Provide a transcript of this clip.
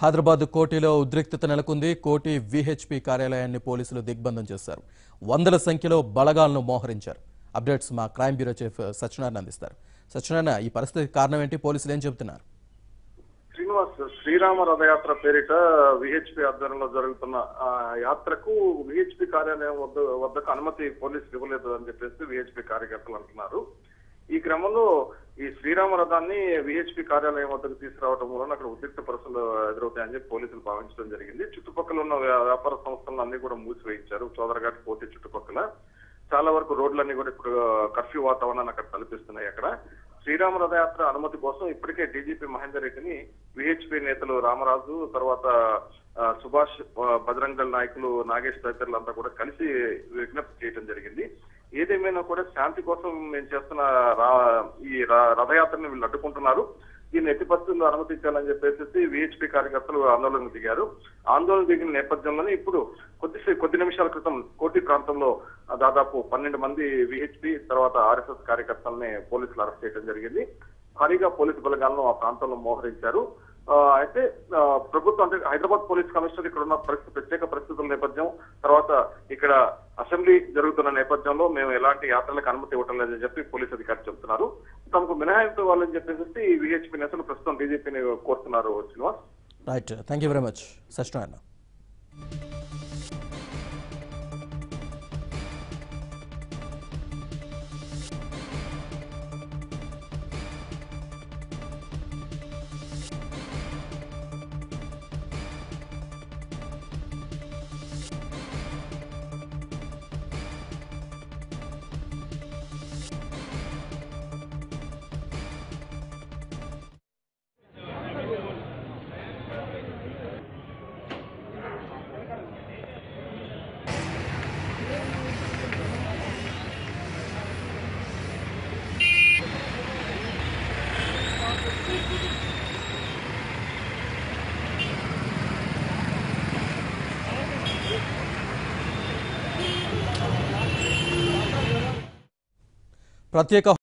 హైదరాబాద్ కోటిలో ఉద్రిక్తత నెలకొంది కోటి విహెచ్పి కార్యాలయాన్ని పోలీసులు దిగ్బంధం చేశారు వందల సంఖ్యలో బలగాలను మోహరించారు అప్డేట్స్ మా క్రైమ్ బ్యూరో చీఫ్ సత్యనారాయణ అందిస్తారు సత్యనారాయణ ఈ పరిస్థితికి కారణం ఏంటి పోలీసులు ఏం చెబుతున్నారు శ్రీనివాస్ శ్రీరామ రథయాత్ర పేరిట విహెచ్పి ఆధ్వర్యంలో జరుగుతున్న ఆ, యాత్రకు విహెచ్పి కార్యాలయం వద్ద వద్దకు అనుమతి పోలీసులు ఇవ్వలేదు అని చెప్పేసి విహెచ్పి కార్యకర్తలు అంటున్నారు ఈ క్రమంలో ఈ శ్రీరామ రథాన్ని విహెచ్పి కార్యాలయం వద్దకు తీసుకురావడం వలన అక్కడ ఉద్రిక్త పరిస్థితులు ఎదురవుతాయని చెప్పి పోలీసులు భావించడం జరిగింది చుట్టుపక్కల ఉన్న వ్యా- వ్యాపార సంస్థలను అన్ని కూడా మూసివేయించారు చోదరఘాట్ కోటి చుట్టుపక్కల చాలా వరకు రోడ్లన్నీ కూడా ఇప్పుడు కర్ఫ్యూ వాతావరణాన్ని అక్కడ కల్పిస్తున్నాయి అక్కడ శ్రీరామ రథయాత్ర అనుమతి కోసం ఇప్పటికే డీజీపీ మహేందర్ రెడ్డిని విహెచ్పి నేతలు రామరాజు తర్వాత ఆ, సుభాష్ ఆ, బజరంగ దళ నాయకులు నాగేష్ తదితరులు అంతా కూడా కలిసి విజ్ఞప్తి చేయడం జరిగింది ఏదేమైనా కూడా శాంతి కోసం మేము చేస్తున్న రా- ఈ ర- రథయాత్రని వీళ్ళు అడ్డుకుంటున్నారు దీన్ని ఎట్టి పరిస్థితుల్లో అనుమతించాలని చెప్పేసి విహెచ్పి కార్యకర్తలు ఆందోళనకు దిగారు ఆందోళన దిగిన నేపథ్యంలోనే ఇప్పుడు కొద్ది కొద్ది నిమిషాల క్రితం కోటి ప్రాంతంలో ఆ, దాదాపు పన్నెండు మంది విహెచ్పి తర్వాత ఆర్ఎస్ఎస్ కార్యకర్తల్ని పోలీసులు అరెస్ట్ చేయడం జరిగింది భారీగా పోలీసు బలగాలను ఆ ప్రాంతంలో మోహరించారు ఆ, అయితే ఆ, ప్రభుత్వం అంటే హైదరాబాద్ పోలీస్ కమిషనర్ ఇక్కడ ఉన్న పరిస్థితి ప్రత్యేక పరిస్థితుల నేపథ్యం తర్వాత ఇక్కడ అసెంబ్లీ జరుగుతున్న నేపథ్యంలో మేము ఎలాంటి యాత్రలకు అనుమతి ఇవ్వటం లేదని చెప్పి పోలీసు అధికారులు చెప్తున్నారు తమకు మినహాయింపు ఇవ్వాలని చెప్పేసి విహెచ్పి నేతలు ప్రస్తుతం డీజీపీని కోరుతున్నారు Srinivas right thank you very much Satyanarayana ప్రత్యేక